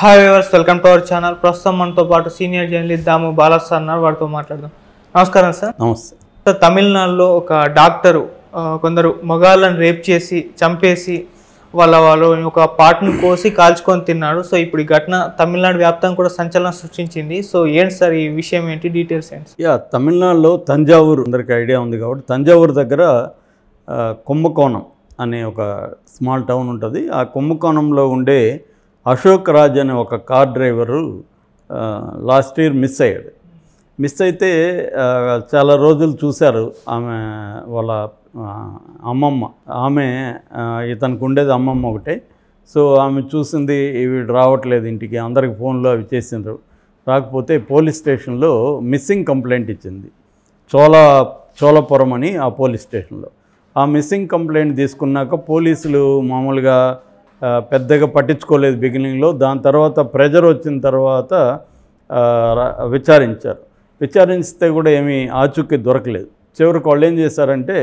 hi viewers welcome to our channel ప్రస్తుతం మనతో పాటు senior journalist Damu Balas sir ఉన్నారు వారితో మాట్లాడదాం నమస్కారం సార్ నమస్తే సార్ తమిళనాడులో ఒక డాక్టరు ఆ, కొందరు మగాళ్ళని రేప్ చేసి చంపేసి వాళ్ళ వాళ్ళు ఒక పాటను కోసి కాల్చుకొని తిన్నాడు సో ఇప్పుడు ఈ ఘటన తమిళనాడు వ్యాప్తంగా కూడా సంచలనం సృష్టించింది సో ఏంటి సార్ ఈ విషయం ఏంటి డీటెయిల్స్ ఏంటి యా తమిళనాడులో తంజావూరు అందరికి ఐడియా ఉంది కాబట్టి తంజావూరు దగ్గర ఆ, కుంభకోణం అనే ఒక స్మాల్ టౌన్ ఉంటుంది ఆ కుంభకోణంలో ఉండే అశోక్ రాజ్ అనే ఒక car driver last year miss అయ్యాడు మిస్ అయితే ఆ, చాలా రోజులు చూశారు ఆమె వాళ్ళ ఆ, అమ్మమ్మ ఆమె ఆ, ఇతనికి ఉండేది అమ్మమ్మ ఒకటే సో ఆమె చూసింది వీడు రావట్లేదు ఇంటికి అందరికి ఫోన్లో అవి చేసిండ్రు రాకపోతే పోలీస్ స్టేషన్లో మిస్సింగ్ కంప్లైంట్ ఇచ్చింది చోళ చోళపురం అని ఆ పోలీస్ స్టేషన్లో ఆ మిస్సింగ్ కంప్లైంట్ తీసుకున్నాక పోలీసులు మామూలుగా ఆ, పెద్దగా పట్టించుకోలేదు బిగినింగ్లో దాని తర్వాత ప్రెజర్ వచ్చిన తర్వాత ఆ, ర- విచారించారు విచారిస్తే కూడా ఏమీ ఆచూకీ దొరకలేదు చివరికి వాళ్ళు ఏం చేశారంటే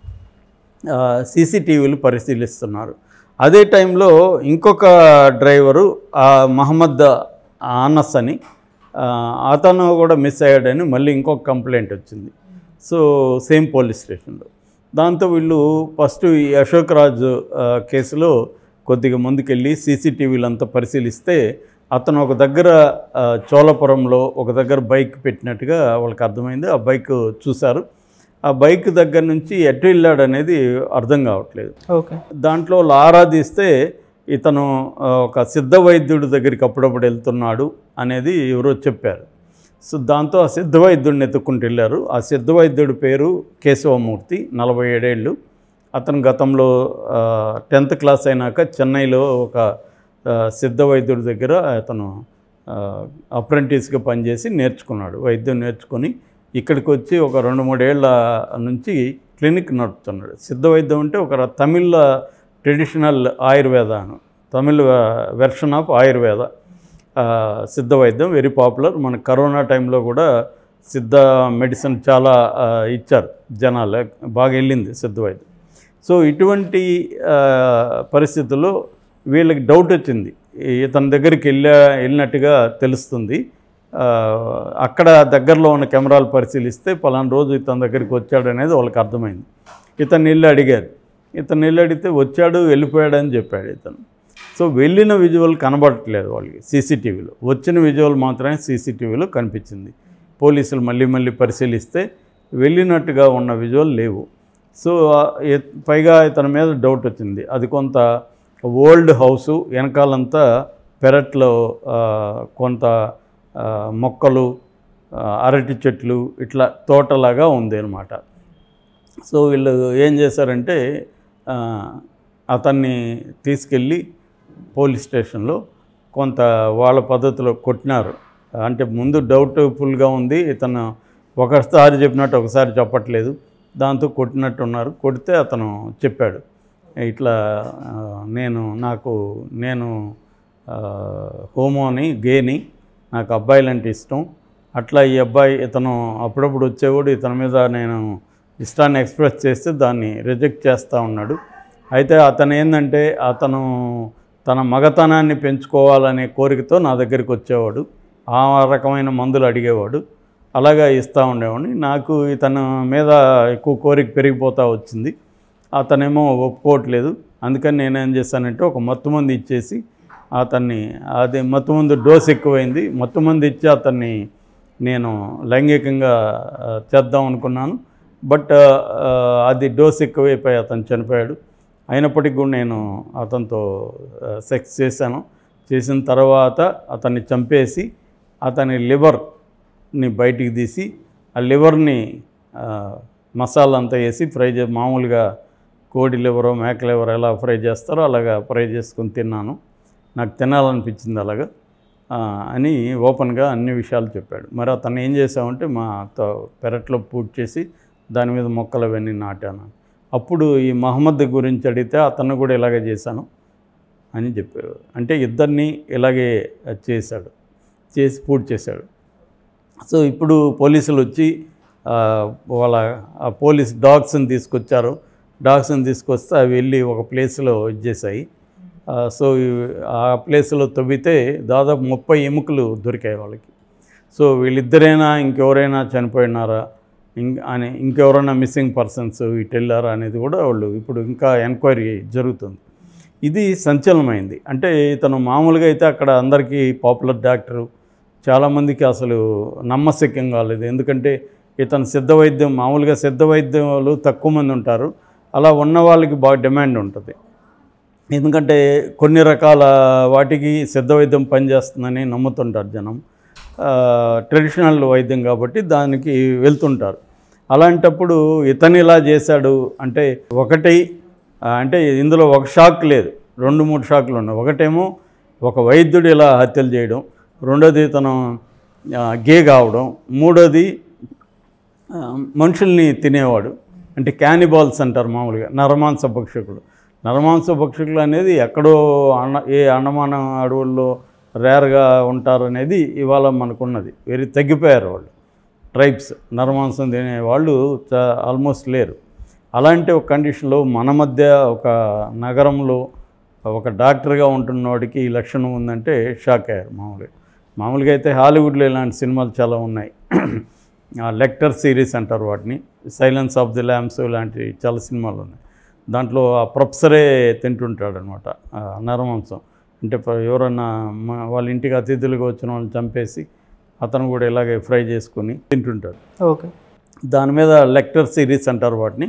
సీసీటీవీలు పరిశీలిస్తున్నారు అదే టైంలో ఇంకొక డ్రైవరు ఆ మహమ్మద్ ఆనస్ అని ఆ, అతను కూడా మిస్ అయ్యాడని మళ్ళీ ఇంకొక కంప్లైంట్ వచ్చింది సో సేమ్ పోలీస్ స్టేషన్లో దాంతో వీళ్ళు ఫస్ట్ ఈ అశోక్ రాజ్ ఆ, కేసులో కొద్దిగా ముందుకెళ్ళి సీసీటీవీలు అంతా పరిశీలిస్తే అతను ఒక దగ్గర ఆ, చోళపురంలో ఒక దగ్గర బైక్ పెట్టినట్టుగా వాళ్ళకి అర్థమైంది ఆ బైక్ చూశారు ఆ బైక్ దగ్గర నుంచి ఎటు వెళ్ళాడు అనేది అర్థం కావట్లేదు ఓకే దాంట్లో వాళ్ళు ఆరాధిస్తే ఇతను ఆ, ఒక సిద్ధ వైద్యుడి దగ్గరికి అప్పుడప్పుడు వెళ్తున్నాడు అనేది ఎవరో చెప్పారు సో దాంతో ఆ సిద్ధ వైద్యుడిని ఎత్తుక్కుంటూ వెళ్ళారు ఆ సిద్ధ వైద్యుడి పేరు కేశవమూర్తి నలభై ఏడేళ్ళు అతను గతంలో టెన్త్ క్లాస్ అయినాక చెన్నైలో ఒక ఆ, సిద్ధ వైద్యుడి దగ్గర అతను అప్రెంటిస్గా పనిచేసి నేర్చుకున్నాడు వైద్యం నేర్చుకొని ఇక్కడికి వచ్చి ఒక రెండు మూడేళ్ల నుంచి క్లినిక్ నడుపుతున్నాడు సిద్ధ వైద్యం అంటే ఒక ర- తమిళ ట్రెడిషనల్ ఆయుర్వేద అను తమిళ వెర్షన్ ఆఫ్ ఆయుర్వేద ఆ, సిద్ధ వైద్యం వెరీ పాపులర్ మన కరోనా టైంలో కూడా సిద్ధ మెడిసిన్ చాలా ఆ, ఇచ్చారు జనాలు బాగా వెళ్ళింది సిద్ధ వైద్యం సో ఇటువంటి ఆ, పరిస్థితుల్లో వీళ్ళకి డౌట్ వచ్చింది ఇతని దగ్గరికి వెళ్ళా వెళ్ళినట్టుగా తెలుస్తుంది ఆ, అక్కడ దగ్గరలో ఉన్న కెమెరాలు పరిశీలిస్తే పలానా రోజు ఇతని దగ్గరికి వచ్చాడు అనేది వాళ్ళకి అర్థమైంది ఇతన్ని వెళ్ళి అడిగారు ఇతను వెళ్ళి అడిగితే వచ్చాడు వెళ్ళిపోయాడు అని చెప్పాడు ఇతను సో వెళ్ళిన విజువల్ కనబడట్లేదు వాళ్ళకి సీసీటీవీలో వచ్చిన విజువల్ మాత్రమే సీసీటీవీలో కనిపించింది పోలీసులు మళ్ళీ మళ్ళీ పరిశీలిస్తే వెళ్ళినట్టుగా ఉన్న విజువల్ లేవు సో ఆ, ఎ- పైగా ఇతని మీద డౌట్ వచ్చింది అది కొంత ఓల్డ్ హౌసు వెనకాలంతా పెరట్లో ఆ, కొంత ఆ, మొక్కలు ఆ, అరటి చెట్లు ఇట్లా తోటలాగా ఉంది అనమాట సో వీళ్ళు ఏం చేశారంటే ఆ, అతన్ని తీసుకెళ్ళి పోలీస్ స్టేషన్లో కొంత వాళ్ళ పద్ధతిలో కొట్టినారు అంటే ముందు డౌట్ఫుల్గా ఉంది ఇతను ఒకసారి చెప్పినట్టు ఒకసారి చెప్పట్లేదు దాంతో కొట్టినట్టున్నారు కొడితే అతను చెప్పాడు ఇట్లా ఆ, నేను నాకు నేను ఆ, హోమోని గేని నాకు అబ్బాయిలంటే ఇష్టం అట్లా ఈ అబ్బాయి ఇతను అప్పుడప్పుడు వచ్చేవాడు ఇతని మీద నేను ఇష్టాన్ని ఎక్స్ప్రెస్ చేస్తే దాన్ని రిజెక్ట్ చేస్తూ ఉన్నాడు అయితే అతను ఏంటంటే అతను తన మగతనాన్ని పెంచుకోవాలనే కోరికతో నా దగ్గరికి వచ్చేవాడు ఆ రకమైన మందులు అడిగేవాడు అలాగా ఇస్తూ ఉండేవాడిని నాకు ఇతను మీద ఎక్కువ కోరిక పెరిగిపోతూ వచ్చింది అతనేమో ఒప్పుకోవట్లేదు అందుకని నేనేం చేశానంటే ఒక మత్తు మందు ఇచ్చేసి అతన్ని అది మత్తు మందు డోస్ ఎక్కువైంది మత్తు మందు ఇచ్చి అతన్ని నేను లైంగికంగా ఆ, చేద్దాం అనుకున్నాను బట్ ఆ, అది డోస్ ఎక్కువైపోయి అతను చనిపోయాడు అయినప్పటికీ కూడా నేను అతనితో ఆ, సెక్స్ చేశాను చేసిన తర్వాత అతన్ని చంపేసి అతని లివర్ని బయటికి తీసి ఆ లివర్ని ఆ, మసాలా అంతా వేసి ఫ్రై చే మామూలుగా కోడి లివరో మేక లివర్ ఎలా ఫ్రై చేస్తారో అలాగా ఫ్రై చేసుకుని తిన్నాను నాకు తినాలనిపించింది అలాగా ఆ, అని ఓపెన్గా అన్ని విషయాలు చెప్పాడు మరి అతను ఏం చేసామంటే మా త- పెరట్లో పూజ చేసి దాని మీద మొక్కలు అవన్నీ నాటాను అప్పుడు ఈ మహమ్మద్ గురించి అడిగితే అతను కూడా ఇలాగే చేశాను అని చెప్పారు అంటే ఇద్దరిని ఇలాగే చేశాడు చేసి పూజ చేశాడు సో ఇప్పుడు పోలీసులు వచ్చి ఆ, వాళ్ళ ఆ పోలీస్ డాగ్స్ని తీసుకొచ్చారు డాగ్స్ని తీసుకొస్తే అవి వెళ్ళి ఒక ప్లేస్లో ఇచ్చేసాయి ఆ, సో ఈ- ఆ ప్లేస్లో తవ్వితే దాదాపు ముప్పై ఎముకలు దొరికాయి వాళ్ళకి సో వీళ్ళిద్దరైనా ఇంకెవరైనా చనిపోయినారా ఇం అని ఇంకెవరైనా మిస్సింగ్ పర్సన్స్ ఇటు వెళ్ళారా అనేది కూడా వాళ్ళు ఇప్పుడు ఇంకా ఎంక్వైరీ జరుగుతుంది ఇది సంచలనమైంది అంటే ఇతను మామూలుగా అయితే అక్కడ అందరికీ పాపులర్ డాక్టరు చాలామందికి అసలు నమ్మశక్యం కాలేదు ఎందుకంటే ఇతను సిద్ధ వైద్యం మామూలుగా సిద్ధ వైద్యాలు తక్కువ మంది ఉంటారు అలా ఉన్న వాళ్ళకి బాగా డిమాండ్ ఉంటుంది ఎందుకంటే కొన్ని రకాల వాటికి సిద్ధ వైద్యం పనిచేస్తుందని నమ్ముతుంటారు జనం ఆ, ట్రెడిషనల్ వైద్యం కాబట్టి దానికి వెళ్తుంటారు అలాంటప్పుడు ఇతను ఇలా చేశాడు అంటే ఒకటి ఆ, అంటే ఇందులో ఒక షాక్ లేదు రెండు మూడు షాకులు ఉన్నాయి ఒకటేమో ఒక వైద్యుడు ఇలా హత్యలు చేయడం రెండోది ఇతను ఆ, గే కావడం మూడోది ఆ, మనుషుల్ని తినేవాడు అంటే క్యానిబాల్స్ అంటారు మామూలుగా నరమాంస భక్షకులు నరమాంస భక్షకులు అనేది ఎక్కడో అండ ఏ అండమాన అడవుల్లో రేర్గా ఉంటారు అనేది ఇవాళ మనకున్నది వెరీ తగ్గిపోయారు వాళ్ళు ట్రైబ్స్ నరమాంసం తినే వాళ్ళు ఆల్మోస్ట్ లేరు అలాంటి ఒక కండిషన్లో మన మధ్య ఒక నగరంలో ఒక డాక్టర్గా ఉంటున్నవాడికి ఈ లక్షణం ఉందంటే షాక్ అయ్యారు మామూలుగా మామూలుగా అయితే హాలీవుడ్లో ఇలాంటి సినిమాలు చాలా ఉన్నాయి ఆ లెక్టర్ సిరీస్ అంటారు వాటిని సైలెన్స్ ఆఫ్ ది ల్యాంప్స్ ఇలాంటి చాలా సినిమాలు ఉన్నాయి దాంట్లో ఆ ప్రొఫెసరే తింటుంటాడు అనమాట నరమాంసం అంటే ప- ఎవరన్నా మ- వాళ్ళ ఇంటికి అతిథులుగా వచ్చిన వాళ్ళని చంపేసి అతను కూడా ఇలాగే ఫ్రై చేసుకొని తింటుంటాడు ఓకే దాని మీద లెక్టర్ సిరీస్ అంటారు వాటిని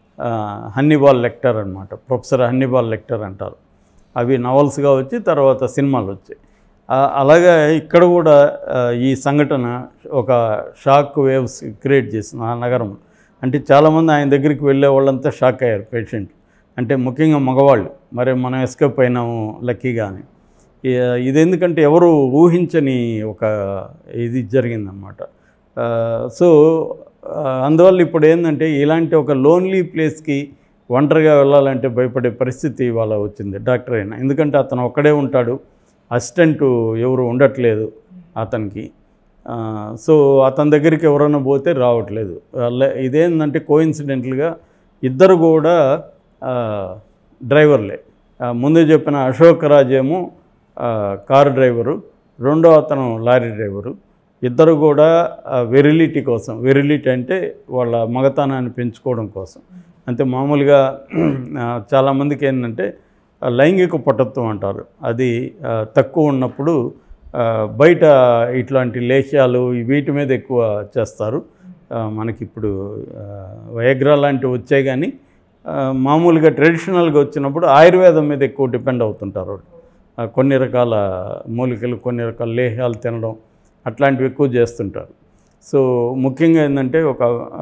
హన్నీబాల్ లెక్టర్ అనమాట ప్రొఫెసర్ హన్నీబాల్ లెక్టర్ అంటారు అవి నవల్స్గా వచ్చి తర్వాత సినిమాలు వచ్చాయి ఆ, అలాగే ఇక్కడ కూడా ఆ, ఈ సంఘటన ఒక షాక్ వేవ్స్ క్రియేట్ చేసింది ఆ నగరం అంటే చాలామంది ఆయన దగ్గరికి వెళ్ళే వాళ్ళంతా షాక్ అయ్యారు పేషెంట్ అంటే ముఖ్యంగా మగవాళ్ళు మరి మనం ఎస్కేప్ అయినాము లక్కీగా అని ఈ- ఇది ఎందుకంటే ఎవరు ఊహించని ఒక ఇది జరిగిందనమాట ఆ, సో ఆ, అందువల్ల ఇప్పుడు ఏంటంటే ఇలాంటి ఒక లోన్లీ ప్లేస్కి ఒంటరిగా వెళ్ళాలంటే భయపడే పరిస్థితి ఇవాళ వచ్చింది డాక్టర్ అయినా ఎందుకంటే అతను ఒక్కడే ఉంటాడు అసిస్టెంట్ ఎవరు ఉండట్లేదు అతనికి ఆ, సో అతని దగ్గరికి ఎవరైనా పోతే రావట్లేదు అలా- ఇదేంటంటే కోయిన్సిడెంటల్గా ఇద్దరు కూడా ఆ, డ్రైవర్లే ఆ, ముందు చెప్పిన అశోక్ రాజ్ ఏమో ఆ, కారు డ్రైవరు రెండో అతను లారీ డ్రైవరు ఇద్దరు కూడా వెరిలిటీ కోసం వెరిలిటీ అంటే వాళ్ళ మగతనాన్ని పెంచుకోవడం కోసం అంటే మామూలుగా ఆ, చాలామందికి ఏంటంటే ఆ, లైంగిక పటత్వం అంటారు అది ఆ, తక్కువ ఉన్నప్పుడు ఆ, బయట ఇట్లాంటి లేహ్యాలు వీటి మీద ఎక్కువ చేస్తారు ఆ, మనకిప్పుడు ఆ, వయగ్రా లాంటివి వచ్చాయి కానీ ఆ, మామూలుగా ట్రెడిషనల్గా వచ్చినప్పుడు ఆయుర్వేదం మీద ఎక్కువ డిపెండ్ అవుతుంటారు వాళ్ళు ఆ, కొన్ని రకాల మూలికలు కొన్ని రకాల లేహ్యాలు తినడం అట్లాంటివి ఎక్కువ చేస్తుంటారు సో ముఖ్యంగా ఏంటంటే ఒక ఆ,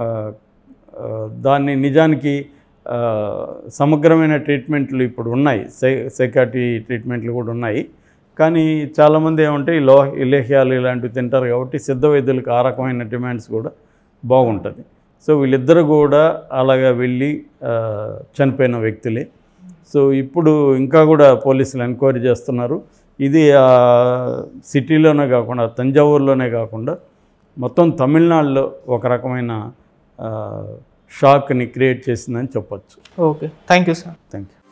ఆ, దాన్ని నిజానికి ఆ, సమగ్రమైన ట్రీట్మెంట్లు ఇప్పుడు ఉన్నాయి సై సైకాట్రీ ట్రీట్మెంట్లు కూడా ఉన్నాయి కానీ చాలామంది ఏమంటే ఈ లో ఈ లేహ్యాలు ఇలాంటివి తింటారు కాబట్టి సిద్ధ వైద్యులకు ఆ రకమైన డిమాండ్స్ కూడా బాగుంటుంది సో వీళ్ళిద్దరు కూడా అలాగా వెళ్ళి ఆ, చనిపోయిన వ్యక్తులే సో ఇప్పుడు ఇంకా కూడా పోలీసులు ఎంక్వైరీ చేస్తున్నారు ఇది ఆ, సిటీలోనే కాకుండా తంజావూరులోనే కాకుండా మొత్తం తమిళనాడులో ఒక రకమైన ఆ, షాక్ని క్రియేట్ చేసిందని చెప్పొచ్చు okay thank you sir thank you